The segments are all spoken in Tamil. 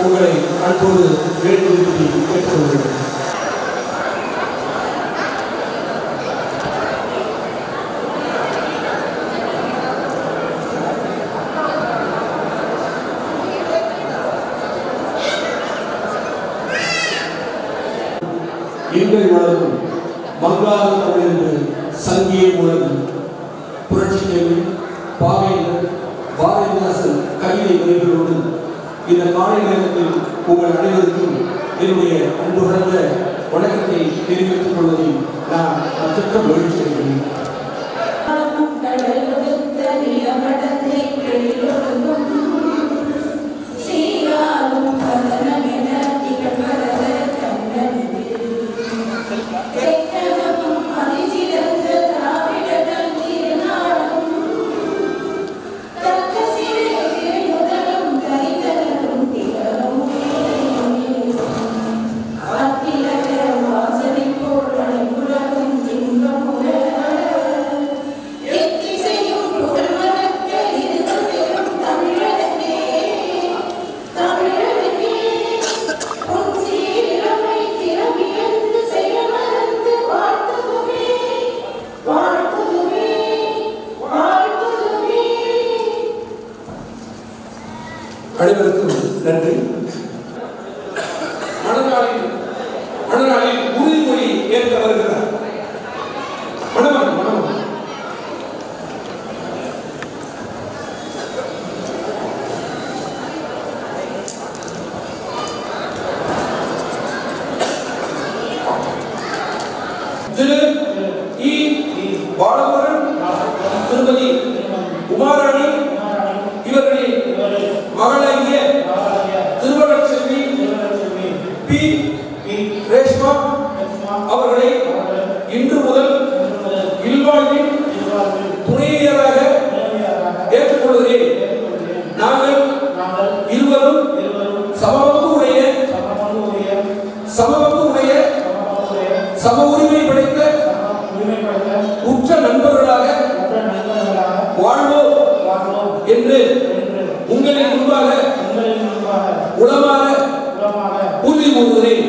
உங்களை அன்போடு வேண்டுகோள் கேட்டுக்கொள்கிறேன் எங்கள் வளரும் மங்களாக என்று சங்கியை உலகம் புரட்சி தேவி பாவேந்தர் பாரதிதாசன் கவிதை வரிகளோடு இந்த காலை நேரத்தில் உங்கள் அனைவருக்கும் என்னுடைய அன்பு கலந்த வணக்கத்தை தெரிவித்துக் கொள்வதில் நான் அத்தக்க மகிழ்ச்சி அடைகிறேன் அனைவருக்கும் நன்றி மணநாளில் மணநாளில் உறுதிமொழி ஏற்க வருகிறார் மணவன் மணவன் திரு இ பாலமுருகன் திருமதி உமாராணி இவர்களின் மகளாகிய திருவள்ளுவர் செல்வி பி ரேஷ்மா அவர்களை இன்று முதல் இல்வாழ்வின் துணைவியராக ஏற்றுக்கொள்கிறேன் நாங்கள் இருவரும் சமபங்கு உடைய சமபங்கு உடைய சம உரிமை படைத்த உற்ற நண்பர்களாக வாழ்வோம் என்று உங்களின் முன்பாக உளமாற உறுதி கூறுகிறேன்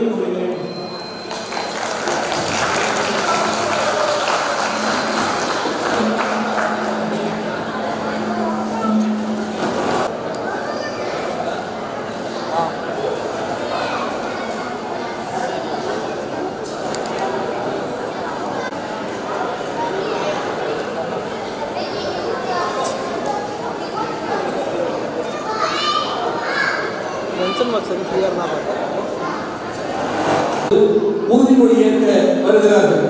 மென்ஷன் பாக்ஸ் வந்து ஃப்ரீயாக இருந்தால் பார்த்தேன் உறுதிமொழி ஏற்க வருகிறார்கள்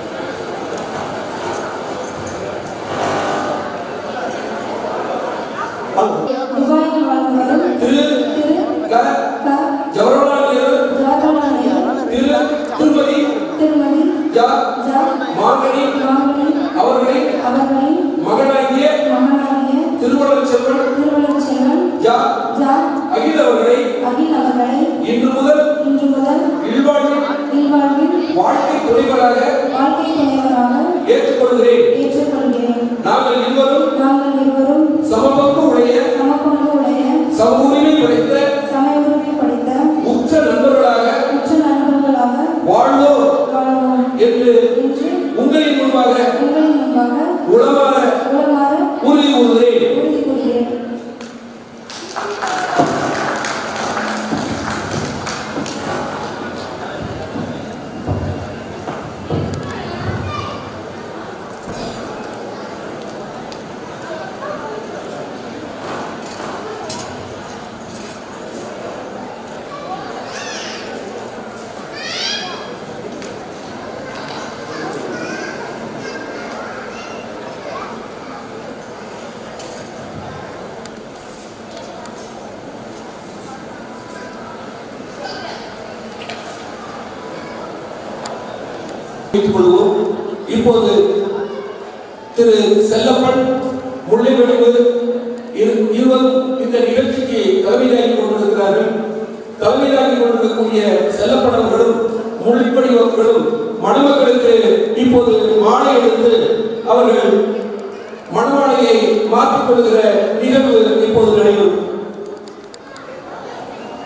துபாயில் வாழ்ந்து வரும் திரு திரு க க. ஜவஹர்லால் நேரு ஜவஹர்லால் நேரு, திரு திருமதி திருமதி ஜா ஜ. மாங்கனி மாங்கனி அவர்களை அவர்களின் மகனாகிய மகனாகிய திருவள்ளுவர் செல்வன் திருவள்ளுவர் செல்வன் ஜா ஜ. அகில் அவர்களை அகில் அவர்களை இன்று முதல் இன்று முதல் இல்வாழ்வின் இல்வாழ்வில் வாழ்க்கை துணைவராக வாழ்க்கை துணைவராக ஏற்றுக்கொள்கிறேன் ஏற்றுக்கொள்கிறேன் நாங்கள் இருவரும் நாங்கள் இருவரும் சமபங்கு உடைய சமபங்கு உடைய சம உரிமை படைத்த சமய உரிமை படித்த உற்ற நண்பர்களாக உற்ற நண்பர்களாக வாழ்வோம் வாழ்வோம் என்று என்று உங்களின் முன்பாக உங்களின் முன்பாக உளமாற உளமாற உறுதி கூறுகிறேன் உறுதி கூறுகிறேன் வைத்துக் கொள்வோம் இப்போது திரு செல்லப்பன் முள்ளைவடிவு இரு- இருவரும் இந்த நிகழ்ச்சிக்கு தலைமையாகி கொண்டிருக்கிறார்கள் தலைமையாகி கொண்டிருக்கக்கூடிய செல்லப்பன் அவர்களும் முள்ளிப்படிவர்களும் மணமக்களுக்கு இப்போது மாலை எடுத்து அவர்கள் மணமாலையை மாற்றிக் கொள்கிற நிகழ்வு இப்போது நடைபெறும்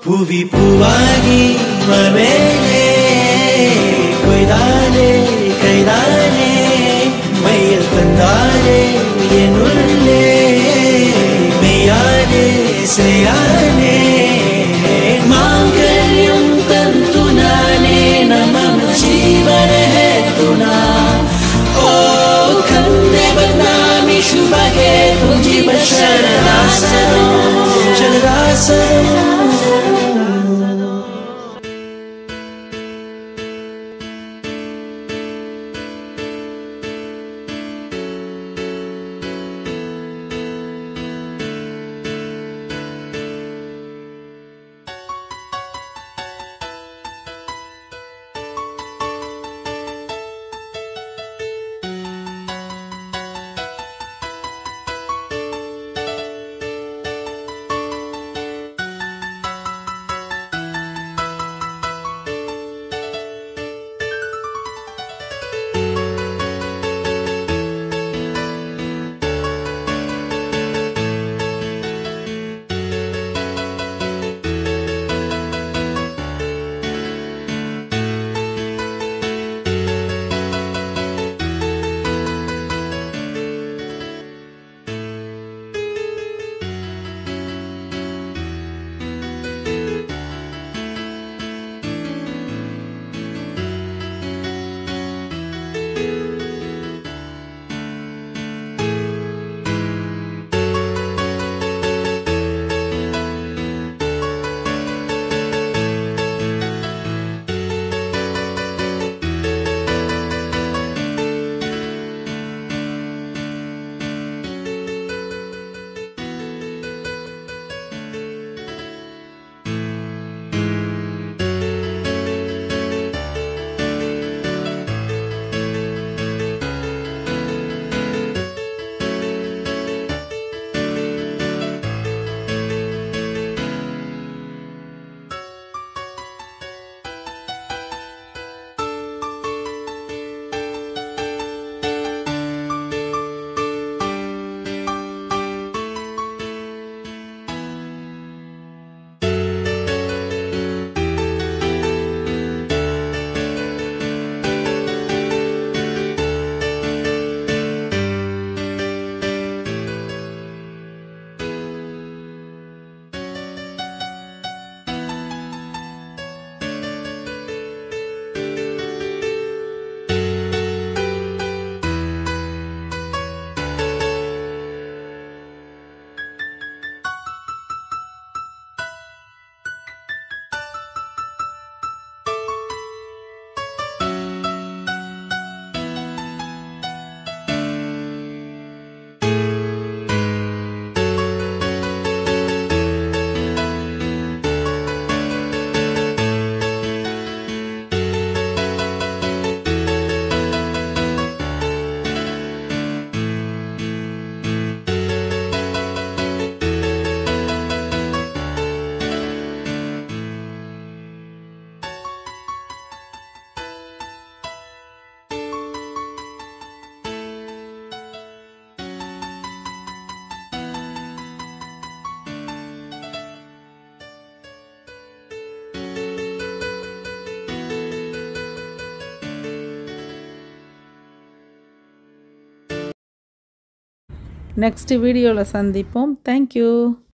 புவி பூவாகி மர்மேலே கொய்தானே கைதானே மையல் தந்தானே என் உள்ளே மெய்யானே சிறையானே மாங்கல்யம் தந்துனானே நம ஜீவன हेतुना ओ कन्दे बदनामि शुभगे तुञ्जीव शरदासनो शरदासनो நெக்ஸ்ட் வீடியோவில் சந்திப்போம் தேங்க்யூ